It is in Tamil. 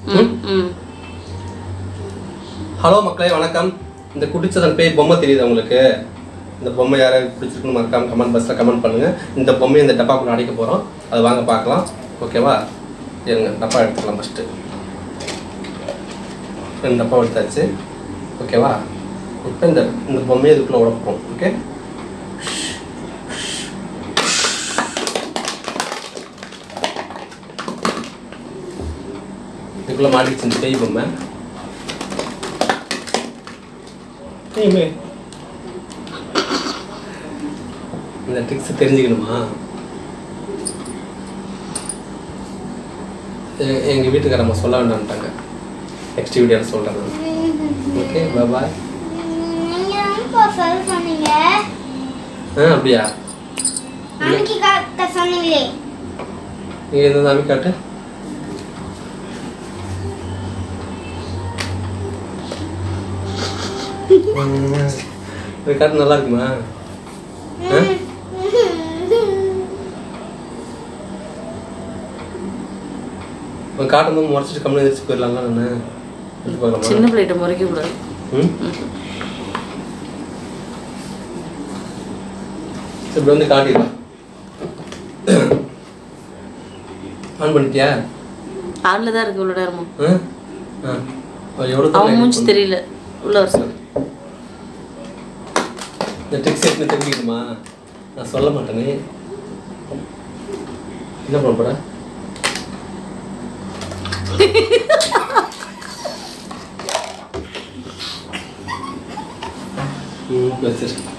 ம் ம் ஹலோ மக்களே வணக்கம் இந்த குடிச்சதன் பேய் பொம்மை தெரியுது உங்களுக்கு இந்த பொம்மை யாராவது பிடிச்சிருக்குன்னு மறக்காம கமெண்ட் பாக்ஸில் கமெண்ட் பண்ணுங்க இந்த பொம்மையை இந்த டப்பாக்குள்ள அடைக்க போகிறோம் அது வாங்க பார்க்கலாம் ஓகேவா இருங்க டப்பா எடுத்துக்கலாம் ஃபஸ்ட்டு ரெண்டு டப்பா எடுத்தாச்சு ஓகேவா இப்போ இந்த இந்த பொம்மையை இதுக்குள்ளே உடப்போம் ஓகே இதுக்குள்ளே மாட்டிச்சு இந்த பேய் பொம்மை ஏய்மே. இந்த ட்ரிக்ஸ் தெரிஞ்சுக்கணுமா எ- எங்க வீட்டுக்காரம்மா சொல்ல வேண்டாம்ட்டாங்க நெக்ஸ்ட் வீடியோவில் சொல்கிறேன் நான் ஓகே பாய் நீங்க தானப்பா சொல்ல சொன்னீங்க ஆ அப்படியா அன்னைக்கு காட்ட சொன்னீங்களே நீங்கள் எந்த சாமி காட்டு இது காட்டு நல்லா இருக்குமா ஆ? உன் காட்டும் முறைச்சிட்டு கம்மி எதிர்த்து போயிடலாங்களா நான் எடுத்து பார்க்கலாமா சின்ன பிள்ளைகிட்ட முறைக்க கூடாது ம் சரி, இப்படி வந்து காட்டிடலாம் ஆன் பண்ணிட்டியா ஆன்ல தான் இருக்கு இவ்வளோ நேரமும் ஆ ஆ அவ எவ்வளோ அவன் மூஞ்சி தெரியல உள்ள வர சொல்லு இந்த ட்ரிக்ஸ் எப்படி தெரிஞ்சுக்கணுமா நான் சொல்ல மாட்டேனே என்ன பண்ண போற ம் வச்சிரு